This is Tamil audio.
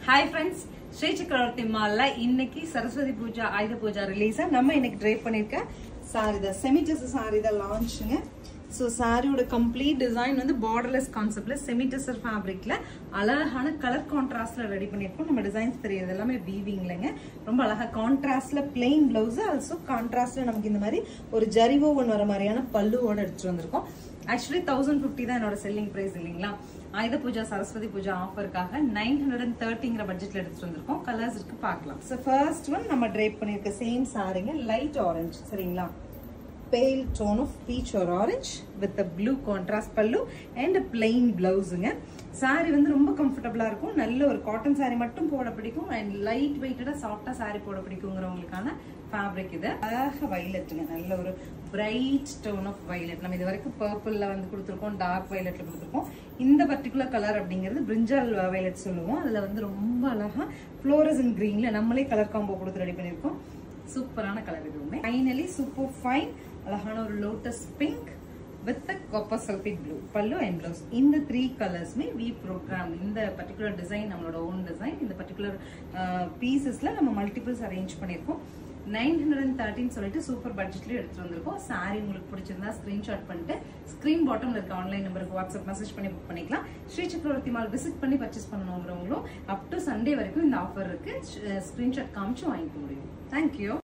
ஹாய் ஃப்ரெண்ட்ஸ் ஸ்ரீ சக்கரவர்த்தி மால்ல இன்னைக்கு சரஸ்வதி பூஜா ஆயுத பூஜா ரிலீஸ நம்ம இன்னைக்கு ட்ரேப் பண்ணிருக்க சாரி தான் செமிடஸ் சாரி தான் லான்ச்சுங்க ஸோ சாரியோட கம்ப்ளீட் டிசைன் வந்து பார்டர்லெஸ் கான்செப்ட்ல செமிடசர் ஃபேப்ரிக்ல அழகான கலர் கான்ட்ராஸ்ட்ல ரெடி பண்ணியிருக்கோம் நம்ம டிசைன்ஸ் தெரியுது எல்லாமே வீவிங்லங்க ரொம்ப அழகா கான்ட்ராஸ்ட்ல பிளெயின் பிளவுஸ் ஆல்சோ கான்ட்ராஸ்ட்ல நமக்கு இந்த மாதிரி ஒரு ஜரிவோவன் வர மாதிரியான பல்லுவோட எடுத்துட்டு வந்திருக்கோம் ஆக்சுவலி தௌசண்ட் ஃபிஃப்டி தான் என்னோட செல்லிங் பிரைஸ் இல்லைங்களா ஆயுத பூஜா சரஸ்வதி பூஜா ஆஃபருக்காக நைன் ஹண்ட்ரட் அண்ட் தேர்ட்டிங்கிற பட்ஜெட்ல எடுத்துட்டு வந்திருக்கோம் கலர்ஸ் இருக்கு பார்க்கலாம் ஸோ ஃபர்ஸ்ட் ஒன் நம்ம ட்ரேப் பண்ணிருக்க சேம் சாரிங்க லைட் ஆரஞ்சு சரிங்களா pale tone of peach or orange with blue contrast பல்லு அண்ட் பிளெயின் பிளவுஸுங்க சாரி வந்து ரொம்ப கம்ஃபர்டபுளா இருக்கும் நல்ல ஒரு காட்டன் சாரி மட்டும் போட பிடிக்கும் அண்ட் லைட் வெயிட்டடா சாஃப்டா சாரி போட பிடிக்குங்கிறவங்களுக்கான ஃபேப்ரிக் இது அழகாக வைலட்டுங்க நல்ல ஒரு பிரைட் டோன் ஆஃப் வைலட் நம்ம இது வரைக்கும் பர்பிள்ல வந்து கொடுத்துருக்கோம் டார்க் வைலட்ல கொடுத்துருக்கோம் இந்த பர்டிகுலர் கலர் அப்படிங்கிறது பிரிஞ்சால் வைலட் சொல்லுவோம் அதுல வந்து ரொம்ப அழகா ஃப்ளோரசன் கிரீன்ல நம்மளே கலர் காம்போ கொடுத்து ரெடி பண்ணிருக்கோம் சூப்பரான கலர் இதுவுமே ஃபைனலி சூப்பர் ஃபைன் அழகான ஒரு lotus pink with copper sulphate blue பல்லு அண்ட் ப்ளவுஸ் இந்த த்ரீ கலர்ஸ்மே வி ப்ரோக்ராம் இந்த பர்டிகுலர் டிசைன் நம்மளோட ஓன் டிசைன் இந்த பர்டிகுலர் பீசஸ்ல நம்ம மல்டிபிள்ஸ் அரேஞ்ச் பண்ணியிருக்கோம் நைன் ஹண்ட்ரட் அண்ட் தேர்ட்டின் சொல்லிட்டு சூப்பர் பட்ஜெட்ல எடுத்துட்டு வந்திருக்கோம் சாரி உங்களுக்கு பிடிச்சிருந்தா ஸ்கிரீன்ஷாட் பண்ணிட்டு ஸ்கிரீன் பாட்டம்ல இருக்க ஆன்லைன் நம்பருக்கு வாட்ஸ்அப் மெசேஜ் பண்ணி புக் பண்ணிக்கலாம் ஸ்ரீ சக்கரவர்த்தி மால் விசிட் பண்ணி பர்ச்சேஸ் பண்ணணுங்கிறவங்களும் அப் டு சண்டே வரைக்கும் இந்த ஆஃபர் இருக்கு ஸ்கிரீன்ஷாட் காமிச்சு வாங்கிக்க முடியும் தேங்க்யூ